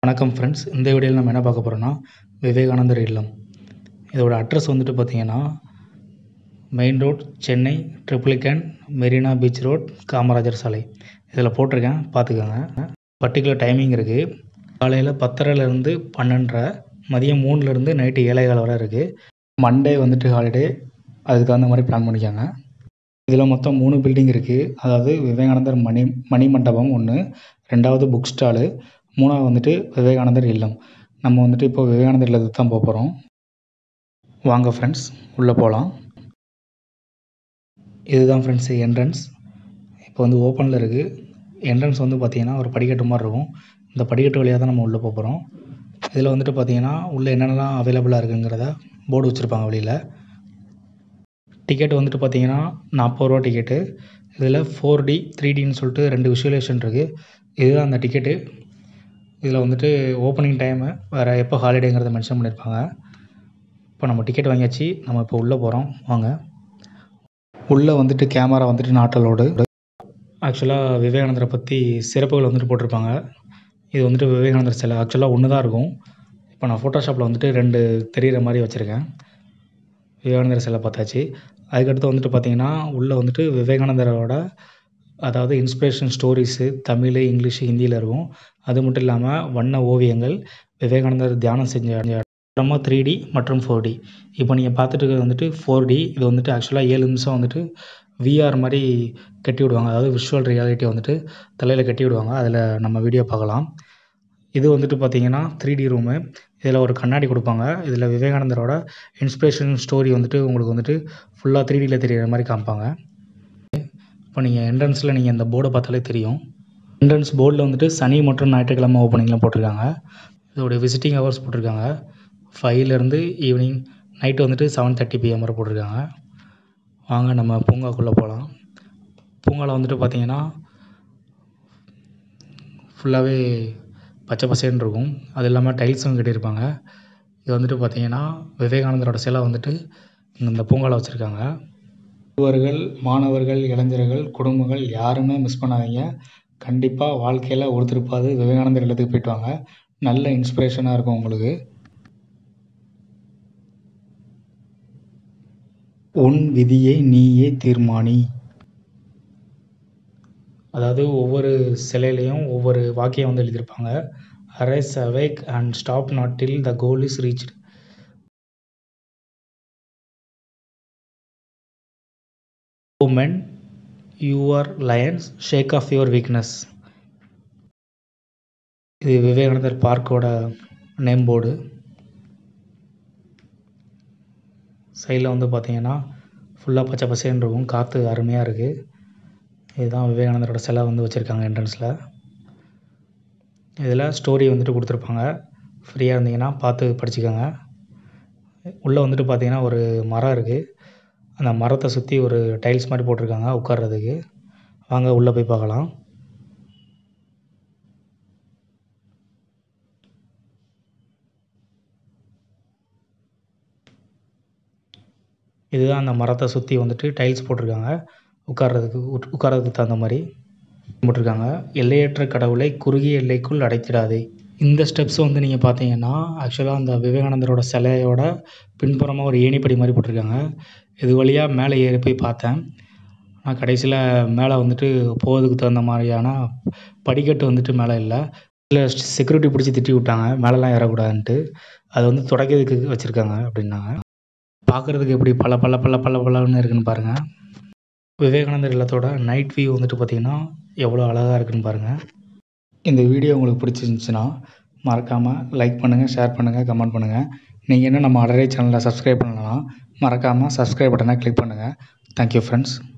வணக்கம் ஃப்ரெண்ட்ஸ் இந்த வீடியோவில் நம்ம என்ன பார்க்க போகிறோம்னா விவேகானந்தர் இல்லம் இதோட அட்ரஸ் வந்துட்டு பார்த்தீங்கன்னா main road Chennai Triplicane Marina beach road Kamarajar Salai இதில் போட்டிருக்கேன் பார்த்துக்கோங்க பர்டிகுலர் டைமிங் இருக்குது காலையில் பத்தரைலேருந்து பன்னெண்டரை மதியம் மூணுலேருந்து நைட்டு ஏழை கால் வரை இருக்குது மண்டே வந்துட்டு ஹாலிடே அதுக்கு தகுந்த மாதிரி பிளான் பண்ணிக்கோங்க இதில் மொத்தம் மூணு பில்டிங் இருக்குது அதாவது விவேகானந்தர் மணி மணி மண்டபம் ஒன்று ரெண்டாவது புக் ஸ்டாலு மூணாவது வந்துட்டு விவேகானந்தர் இல்லம் நம்ம வந்துட்டு இப்போ விவேகானந்தர் இல்லத்துக்கு தான் போக போகிறோம் வாங்க ஃப்ரெண்ட்ஸ் உள்ளே போகலாம் இதுதான் ஃப்ரெண்ட்ஸ் என்ட்ரன்ஸ் இப்போ வந்து ஓப்பனில் இருக்குது என்ட்ரன்ஸ் வந்து பார்த்திங்கன்னா ஒரு படிக்கட்டு மாதிரி இருக்கும் இந்த படிக்கட்டு வழியாக தான் நம்ம உள்ளே போக போகிறோம் இதில் வந்துட்டு பார்த்திங்கன்னா உள்ளே என்னென்னலாம் அவைலபிளாக இருக்குங்கிறத போர்டு வச்சுருப்பாங்க வெளியில் டிக்கெட் வந்துட்டு பார்த்தீங்கன்னா நாற்பது ரூபா டிக்கெட்டு இதில் ஃபோர் டி த்ரீ டின்னு சொல்லிட்டு ரெண்டு விஷுவலேஷன் இருக்குது இதுதான் அந்த டிக்கெட்டு இதில் வந்துட்டு ஓப்பனிங் டைமு வேறு எப்போ ஹாலிடேங்கிறத மென்ஷன் பண்ணியிருப்பாங்க இப்போ நம்ம டிக்கெட் வாங்கியாச்சு நம்ம இப்போ உள்ளே போகிறோம் வாங்க உள்ளே வந்துட்டு கேமரா வந்துட்டு நாட்டலோடு ஆக்சுவலாக விவேகானந்தரை பற்றி சிறப்புகள் வந்துட்டு போட்டிருப்பாங்க இது வந்துட்டு விவேகானந்தர் சிலை ஆக்சுவலாக ஒன்று தான் இருக்கும் இப்போ நான் ஃபோட்டோஷாப்பில் வந்துட்டு ரெண்டு தெரிகிற மாதிரி வச்சுருக்கேன் விவேகானந்தர் சிலை பார்த்தாச்சு அதுக்கடுத்து வந்துட்டு பார்த்திங்கன்னா உள்ளே வந்துட்டு விவேகானந்தரோட அதாவது இன்ஸ்பிரேஷன் ஸ்டோரிஸு தமிழ் இங்கிலீஷ் ஹிந்தியில் இருக்கும் அது மட்டும் இல்லாமல் வண்ண ஓவியங்கள் விவேகானந்தர் தியானம் செஞ்ச அப்புறமா த்ரீ டி மற்றும் ஃபோர் டி இப்போ நீங்கள் பார்த்துட்டு இருக்கிறது வந்துட்டு ஃபோர் டி இது வந்துட்டு ஆக்சுவலாக ஏழு நிமிஷம் வந்துட்டு விஆர் மாதிரி கட்டி விடுவாங்க அதாவது விஷுவல் ரியாலிட்டி வந்துட்டு தலையில் கட்டி விடுவாங்க அதில் நம்ம வீடியோ பார்க்கலாம் இது வந்துட்டு பார்த்திங்கன்னா த்ரீ டி ரூமு இதில் ஒரு கண்ணாடி கொடுப்பாங்க இதில் விவேகானந்தரோட இன்ஸ்பிரேஷன் ஸ்டோரி வந்துட்டு உங்களுக்கு வந்துட்டு ஃபுல்லாக த்ரீ டியில் தெரிகிற மாதிரி காமிப்பாங்க இப்போ நீங்கள் என்ட்ரன்ஸில் நீங்கள் இந்த போர்டை பார்த்தாலே தெரியும் என்ட்ரன்ஸ் போர்டில் வந்துட்டு சனி மற்றும் ஞாயிற்றுக்கிழமை ஓப்பனிங்லாம் போட்டிருக்காங்க இதோடைய விசிட்டிங் ஹவர்ஸ் போட்டிருக்காங்க ஃபைவ்லேருந்து ஈவினிங் நைட்டு வந்துட்டு செவன் தேர்ட்டி பிஎம் வரை போட்டிருக்காங்க வாங்க நம்ம பூங்காக்குள்ளே போகலாம் பூங்காவில் வந்துட்டு பார்த்தீங்கன்னா ஃபுல்லாகவே பச்சை பசேன்னு இருக்கும் அது இல்லாமல் டைல்ஸும் கட்டியிருப்பாங்க இது வந்துட்டு பார்த்தீங்கன்னா விவேகானந்தரோட சிலை வந்துட்டு இந்த பூங்காவில் வச்சுருக்காங்க சிறுவர்கள் மாணவர்கள் இளைஞர்கள் குடும்பங்கள் யாருமே மிஸ் பண்ணாதீங்க கண்டிப்பாக வாழ்க்கையில் ஒருத்தருப்பாது விவேகானந்தர் இல்லத்துக்கு போயிட்டு வாங்க நல்ல இன்ஸ்பிரேஷனாக இருக்கும் உங்களுக்கு உன் விதியை நீயே தீர்மானி அதாவது ஒவ்வொரு சிலையிலையும் ஒவ்வொரு வாக்கியம் வந்து எழுதியிருப்பாங்க arise awake and stop not till the goal is reached women you are lions shake off your weakness இது விவேகானந்தர் பார்க்கோட நேம் போர்டு சைடில் வந்து பார்த்தீங்கன்னா ஃபுல்லாக பச்சை பசேன்னு இருக்கும் காற்று அருமையாக இருக்குது இதுதான் விவேகானந்தரோட சிலை வந்து வச்சுருக்காங்க என்ட்ரன்ஸில் இதில் ஸ்டோரி வந்துட்டு கொடுத்துருப்பாங்க ஃப்ரீயாக இருந்தீங்கன்னா பார்த்து படிச்சுக்கோங்க உள்ளே வந்துட்டு பார்த்தீங்கன்னா ஒரு மரம் இருக்குது அந்த மரத்தை சுற்றி ஒரு டைல்ஸ் மாதிரி போட்டிருக்காங்க உட்கார்றதுக்கு வாங்க உள்ளே போய் பார்க்கலாம் இதுதான் அந்த மரத்தை சுற்றி வந்துட்டு டைல்ஸ் போட்டிருக்காங்க உட்கார்றதுக்கு உட்கார்றதுக்கு தகுந்த மாதிரி போட்டிருக்காங்க எல்லையற்ற கடவுளை குறுகிய எல்லைக்குள் அடைத்திடாதே இந்த ஸ்டெப்ஸ் வந்து நீங்கள் பார்த்தீங்கன்னா ஆக்சுவலாக அந்த விவேகானந்தரோட சிலையோட பின்புறமாக ஒரு ஏணிப்படி மாதிரி போட்டிருக்காங்க இது வழியாக மேலே ஏறி போய் பார்த்தேன் ஆனால் கடைசியில் மேலே வந்துட்டு போகிறதுக்கு தகுந்த மாதிரியான படிக்கட்டு வந்துட்டு மேலே இல்லை இல்லை செக்யூரிட்டி பிடிச்சி திட்டி விட்டாங்க மேலெலாம் ஏறக்கூடாதுன்ட்டு அது வந்து தொடக்கிறதுக்கு வச்சுருக்காங்க அப்படின்னாங்க பார்க்குறதுக்கு எப்படி பல பல பல பல பலன்னு இருக்குன்னு பாருங்கள் விவேகானந்தர் இல்லத்தோட நைட் வியூ வந்துட்டு பார்த்திங்கன்னா எவ்வளோ அழகாக இருக்குன்னு பாருங்கள் இந்த வீடியோ உங்களுக்கு பிடிச்சிருந்துச்சின்னா மறக்காமல் லைக் பண்ணுங்கள் ஷேர் பண்ணுங்கள் கமெண்ட் பண்ணுங்கள் நீங்கள் இன்னும் நம்ம அடரே சேனலை சப்ஸ்கிரைப் பண்ணலாம் மறக்காமல் சப்ஸ்கிரைப் பட்டனை கிளிக் பண்ணுங்கள் தேங்க்யூ ஃப்ரெண்ட்ஸ்